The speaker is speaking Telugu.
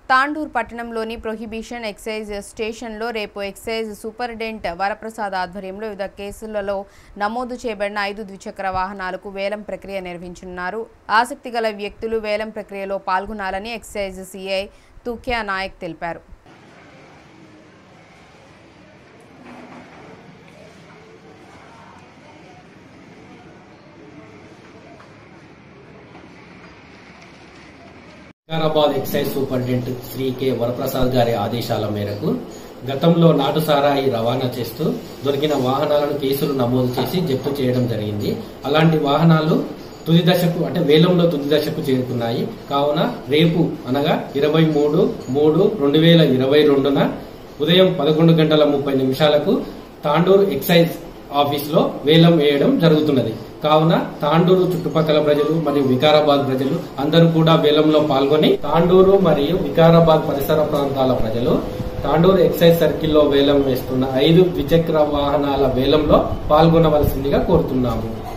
తాండూర్ పట్టణంలోని ప్రొహిబిషన్ ఎక్సైజ్ స్టేషన్లో రేపు ఎక్సైజ్ సూపరింటెండెంట్ వరప్రసాద్ ఆధ్వర్యంలో వివిధ కేసులలో నమోదు చేయబడిన ఐదు ద్విచక్ర వాహనాలకు వేలం ప్రక్రియ నిర్వహించనున్నారు ఆసక్తి గల వ్యక్తులు వేలం ప్రక్రియలో పాల్గొనాలని ఎక్సైజ్ సిఐ తుక్యా నాయక్ తెలిపారు Vikarabad excise superintendent Shri K Varaprasad గారి ఆదేశాల మేరకు గతంలో నాటు సారాయి రవాణా చేస్తూ దొరికిన వాహనాలను కేసులు నమోదు చేసి జప్తు చేయడం జరిగింది అలాంటి వాహనాలు తుది దశకు అంటే వేలంలో తుది దశకు చేరుకున్నాయి కావున రేపు అనగా ఇరవై మూడు మూడు రెండు వేల ఇరవై రెండున ఉదయం పదకొండు గంటల ముప్పై నిమిషాలకు తాండూరు ఎక్సైజ్ ఆఫీస్ లో వేలం వేయడం జరుగుతున్నది కావున తాండూరు చుట్టుపక్కల ప్రజలు మరియు వికారాబాద్ ప్రజలు అందరూ కూడా వేలంలో పాల్గొని తాండూరు మరియు వికారాబాద్ పరిసర ప్రాంతాల ప్రజలు తాండూరు ఎక్సైజ్ సర్కిల్లో వేలం వేస్తున్న ఐదు ద్విచక్ర వాహనాల వేలంలో పాల్గొనవలసిందిగా కోరుతున్నాము